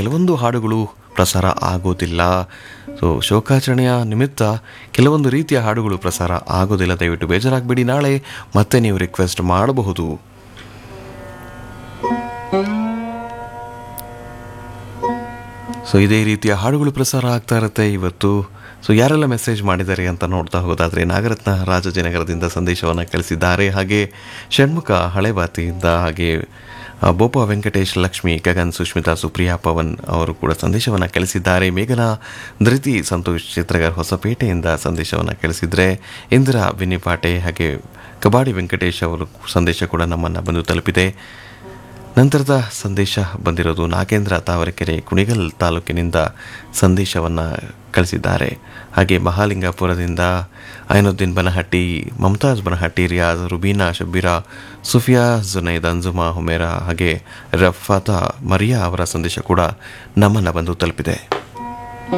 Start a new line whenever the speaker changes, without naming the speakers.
ಕೆಲವೊಂದು ಹಾಡುಗಳು ಪ್ರಸಾರ ಆಗೋದಿಲ್ಲ ಸೊ ಶೋಕಾಚರಣೆಯ ನಿಮಿತ್ತ ಕೆಲವೊಂದು ರೀತಿಯ ಹಾಡುಗಳು ಪ್ರಸಾರ ಆಗೋದಿಲ್ಲ ದಯವಿಟ್ಟು ಬೇಜಾರಾಗಬೇಡಿ ನಾಳೆ ಮತ್ತೆ ನೀವು ರಿಕ್ವೆಸ್ಟ್ ಮಾಡಬಹುದು ಸೊ ಇದೇ ರೀತಿಯ ಹಾಡುಗಳು ಪ್ರಸಾರ ಆಗ್ತಾ ಇರುತ್ತೆ ಇವತ್ತು ಸೊ ಯಾರೆಲ್ಲ ಮೆಸೇಜ್ ಮಾಡಿದ್ದಾರೆ ಅಂತ ನೋಡ್ತಾ ಹೋಗೋದಾದರೆ ನಾಗರತ್ನ ರಾಜಾಜಿನಗರದಿಂದ ಸಂದೇಶವನ್ನು ಕಳಿಸಿದ್ದಾರೆ ಹಾಗೆ ಷಣ್ಮುಖ ಹಳೆಬಾತಿಯಿಂದ ಹಾಗೆ ಆ, ಬೋಪ ವೆಂಕಟೇಶ್ ಲಕ್ಷ್ಮಿ ಗಗನ್ ಸುಷ್ಮಿತಾ ಸುಪ್ರಿಯಾ ಪವನ್ ಅವರು ಕೂಡ ಸಂದೇಶವನ್ನು ಕಳಿಸಿದ್ದಾರೆ ಮೇಘನಾ ಧೃತಿ ಸಂತೋಷ್ ಚಿತ್ರಗಾರ್ ಹೊಸಪೇಟೆಯಿಂದ ಸಂದೇಶವನ್ನು ಕಳಿಸಿದರೆ ಇಂದಿರಾ ವಿನಿಪಾಟೆ ಹಾಗೆ ಕಬಾಡಿ ವೆಂಕಟೇಶ್ ಅವರು ಸಂದೇಶ ಕೂಡ ನಮ್ಮನ್ನು ಬಂದು ತಲುಪಿದೆ ನಂತರದ ಸಂದೇಶ ಬಂದಿರೋದು ನಾಗೇಂದ್ರ ತಾವರೆಕೆರೆ ಕುಣಿಗಲ್ ತಾಲೂಕಿನಿಂದ ಸಂದೇಶವನ್ನು ಕಳಿಸಿದ್ದಾರೆ ಹಾಗೆ ಮಹಾಲಿಂಗಾಪುರದಿಂದ ಐನುದ್ದೀನ್ ಬನಹಟ್ಟಿ ಮಮತಾಜ್ ಬನಹಟ್ಟಿ ರಿಯಾಜ್ ರುಬೀನಾ ಶಬ್ಬೀರಾ ಸುಫಿಯಾ ಜುನೈದ್ ಅಂಜುಮಾ ಹುಮೇರಾ ಹಾಗೆ ರಫಾತಾ ಮರಿಯಾ ಅವರ ಸಂದೇಶ ಕೂಡ ನಮ್ಮನ್ನು ಬಂದು ತಲುಪಿದೆ